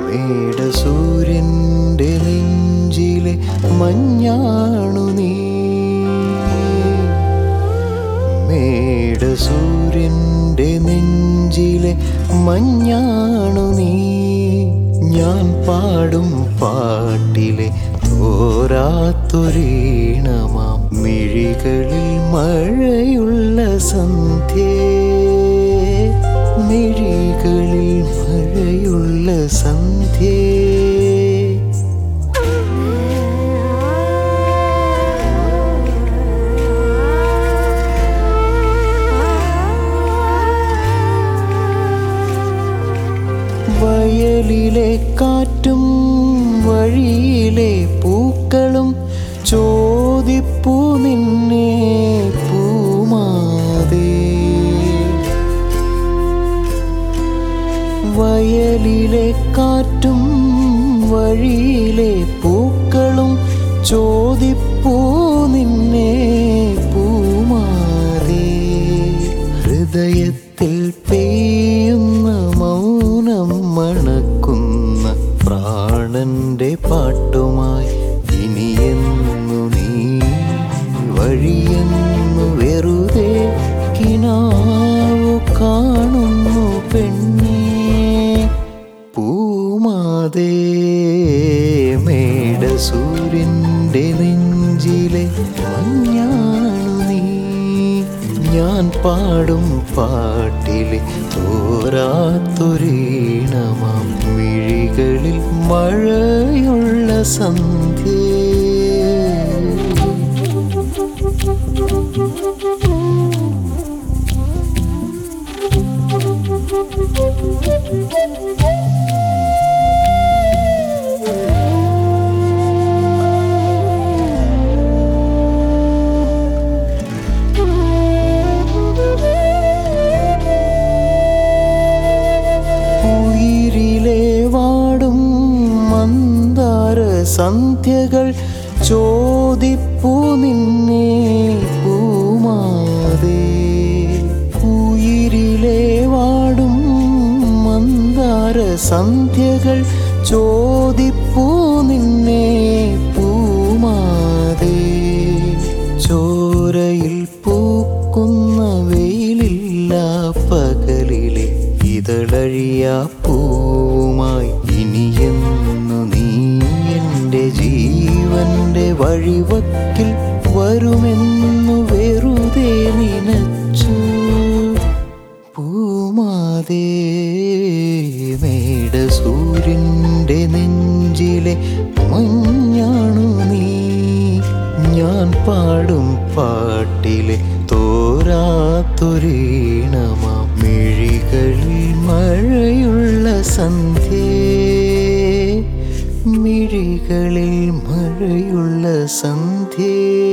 മേടസൂര്യന്റെ നെഞ്ചിലെ മഞ്ഞാണു നീ മേടസൂര്യന്റെ നെഞ്ചിലെ മഞ്ഞാണു നീ ഞാൻ പാടും പാട്ടിലെ തോരാത്തൊരീണമാം മിഴികളിൽ മഴയുള്ള സന്ധ്യേ മിഴികളിൽ മഴയുള്ള സന്ധ്യേ വയലിലെ കാറ്റും വഴിയിലെ പൂക്കളും ചോദിപ്പൂ നിന്നെ പൂമാതേ വയലിലെ കാറ്റും വഴിയിലെ പൂക്കളും ചോദിപ്പൂ നിന്നെ പൂമാതേ ഹൃദയത്തിൽ പെയ്യുന്ന മൗനം മണക്കുന്ന പ്രാണന്റെ പാട്ടുമായി ഇനിയെന്നു നീ വഴിയെന്നു വെറുതെ കിനാവു കാണുന്നു പെണ്ണേ പൂമാതേ മേടസൂര്യന്റെ നെഞ്ചിലെ മഞ്ഞാണു നീ ഞാൻ പാടും പാട്ടിലെ തോരാത്തൊരീണമാം മിഴികളിൽ മഴയുള്ള സന്ധ്യേ ഉയിരിലെ വാടും മന്ദാര സന്ധ്യകൾ ചോദിപ്പൂ നിന്നെ പൂമാതേ ഉയിരിലെ വാടും മന്ദാര സന്ധ്യകൾ ചോദിപ്പൂ നിന്നെ പൂമാതേ ചോരയിൽ പൂക്കുന്ന വെയിലില്ല പകലിലെ ഇതളഴിയ പൂവുമായി ഇനിയെന്നു നീ എൻ്റെ ജീവന്റെ വഴിവക്കിൽ വരുമെന്നു വെറുതെ നിനച്ചു പൂമാതേ മേടസൂര്യന്റെ നെഞ്ചിലെ മഞ്ഞാണു നീ ഞാൻ പാടും പാട്ടിലെ തോരാത്തൊരീണമാം മിഴികളിൽ മഴയുള്ള സന്ധ്യേ മിഴികളിൽ മഴയുള്ള സന്ധ്യേ